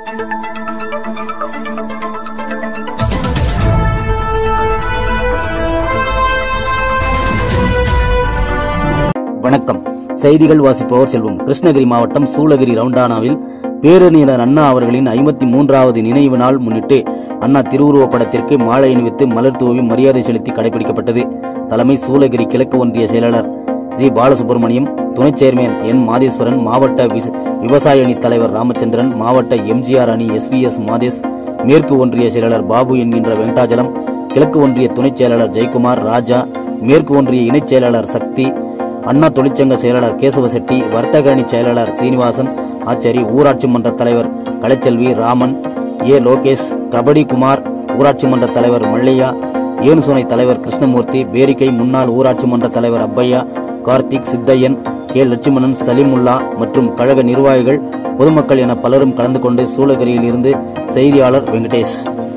வணக்கம் செய்திகள் வாசிப்பவர் செல்வம் கிருஷ்ணகிரி மாவட்டம் சூளகிரி ரவுண்டானாவில் பேரறிஞர் அண்ணா அவர்களின் ஐம்பத்தி மூன்றாவது நினைவு நாள் முன்னிட்டு அண்ணா திருவுருவப் படத்திற்கு மாலை அணிவித்து மலர் தூவி மரியாதை செலுத்தி கடைபிடிக்கப்பட்டது தலைமை சூளகிரி கிழக்கு ஒன்றிய செயலாளர் ஜி பாலசுப்ரமணியம் துணைச் சேர்மன் என் மாதேஸ்வரன் மாவட்ட விச- விவசாய அணி தலைவர் ராமச்சந்திரன் மாவட்ட எம்ஜிஆர் அணி எஸ்விஎஸ் மாதேஷ் மேற்கு ஒன்றிய செயலாளர் பாபு என்கின்ற வெங்கடாஜலம் கிழக்கு ஒன்றிய துணைச் செயலாளர் ஜெயக்குமார் ராஜா மேற்கு ஒன்றிய இணைச் செயலாளர் சக்தி அண்ணா தொழிற்சங்க செயலாளர் கேசவ செட்டி வர்த்தக அணி செயலாளர் சீனிவாசன் ஆச்சாரி ஊராட்சி மன்ற தலைவர் கலைச்செல்வி ராமன் ஏ லோகேஷ் கபடி குமார் ஊராட்சி மன்ற தலைவர் மல்லையா ஏனுசுனை தலைவர் கிருஷ்ணமூர்த்தி பேரிக்கை முன்னாள் ஊராட்சி மன்ற தலைவர் அப்பையா கார்த்திக் சித்தையன் கே லட்சுமணன் சலீமுல்லா மற்றும் கழக நிர்வாகிகள் பொதுமக்கள் என பலரும் கலந்து கொண்டு சூளகிரியில் இருந்து செய்தியாளர் வெங்கடேஷ்